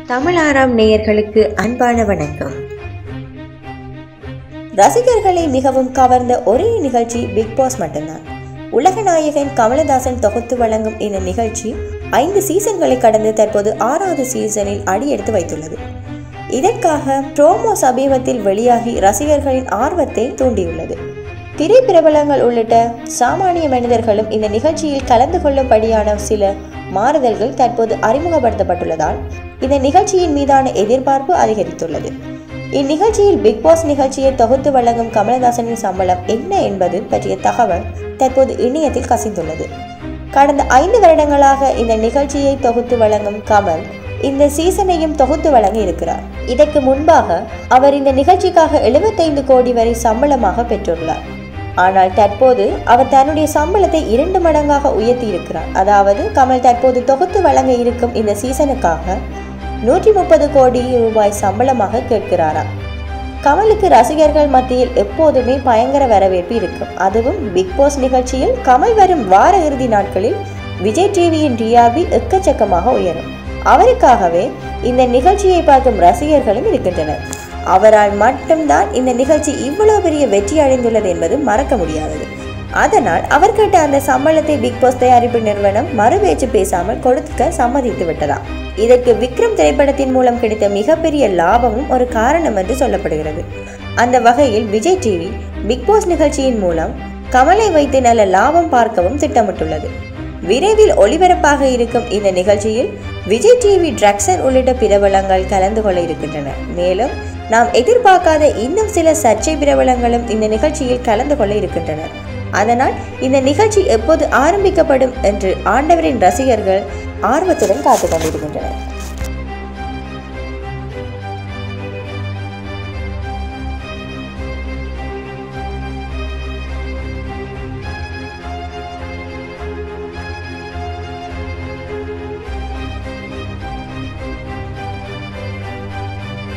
தமிழாராம் நேயர்களுக்கு அன்பான வணக்கம் ரசிகர்களை மிகவும் கவர்ந்த ஒரே நிகழ்ச்சி பிக் பாஸ் மட்டும்தான் உலக நாயகன் கமலதாசன் தொகுத்து வழங்கும் இந்த நிகழ்ச்சி ஐந்து சீசன்களை கடந்து தற்போது ஆறாவது சீசனில் அடியெடுத்து வைத்துள்ளது இதற்காக ப்ரோமோ சமீபத்தில் வெளியாகி ரசிகர்களின் ஆர்வத்தை தூண்டியுள்ளது திரைப்பிரபலங்கள் உள்ளிட்ட சாமானிய மனிதர்களும் இந்த நிகழ்ச்சியில் கலந்து கொள்ளும்படியான சில மாறுதல்கள் தற்போது அறிமுகப்படுத்தப்பட்டுள்ளதால் இந்த நிகழ்ச்சியின் மீதான எதிர்பார்ப்பு அதிகரித்துள்ளது இந்நிகழ்ச்சியில் பிக் பாஸ் நிகழ்ச்சியை தொகுத்து வழங்கும் கமலஹாசனின் சம்பளம் என்ன என்பது பற்றிய தகவல் தற்போது இணையத்தில் கசிந்துள்ளது கடந்த ஐந்து வருடங்களாக இந்த நிகழ்ச்சியை தொகுத்து வழங்கும் கமல் இந்த சீசனையும் தொகுத்து வழங்க இருக்கிறார் இதற்கு முன்பாக அவர் இந்த நிகழ்ச்சிக்காக 75 கோடி வரை சம்பளமாக பெற்றுள்ளார் ஆனால் தற்போது அவர் தன்னுடைய சம்பளத்தை இரண்டு மடங்காக உயர்த்தி இருக்கிறார் அதாவது கமல் தற்போது தொகுத்து வழங்க இருக்கும் இந்த சீசனுக்காக நூற்றி முப்பது கோடி ரூபாய் சம்பளமாக கேட்கிறாராம் கமலுக்கு ரசிகர்கள் மத்தியில் எப்போதுமே பயங்கர வரவேற்பு இருக்கும் அதுவும் பிக் பாஸ் நிகழ்ச்சியில் கமல் வரும் வார இறுதி நாட்களில் விஜய் டிவியின் டிஆர்பி எக்கச்சக்கமாக உயரும் அவருக்காகவே இந்த நிகழ்ச்சியை பார்க்கும் ரசிகர்களும் இருக்கின்றனர் அவரால் மட்டும்தான் இந்த நிகழ்ச்சி இவ்வளவு பெரிய வெற்றி அடைந்துள்ளது என்பது மறக்க முடியாதது அதனால் அவர் கேட்ட அந்த சம்பளத்தை பிக் பாஸ் தயாரிப்பு நிறுவனம் மறுபேச்சு பேசாமல் கொடுக்க சம்மதித்து விட்டதாம் இதற்கு விக்ரம் திரைப்படத்தின் மூலம் கிடைத்த மிகப்பெரிய லாபமும் ஒரு காரணம் என்று சொல்லப்படுகிறது அந்த வகையில் விஜய் டிவி பிக் பாஸ் நிகழ்ச்சியின் மூலம் கமலை வைத்து நல்ல லாபம் பார்க்கவும் திட்டமிட்டுள்ளது விரைவில் ஒளிபரப்பாக இருக்கும் இந்த நிகழ்ச்சியில் விஜய் டிவி ட்ரக்ஸன் உள்ளிட்ட பிரபலங்கள் கலந்து கொள்ள இருக்கின்றனர் மேலும் நாம் எதிர்பார்க்காத இன்னும் சில சர்ச்சை பிரபலங்களும் இந்த நிகழ்ச்சியில் கலந்து கொள்ள இருக்கின்றனர் அதனால் இந்த நிகழ்ச்சி எப்போது ஆரம்பிக்கப்படும் என்று ஆண்டவரின் ரசிகர்கள் ஆர்வத்துடன் காத்துக் கொண்டிருக்கின்றனர்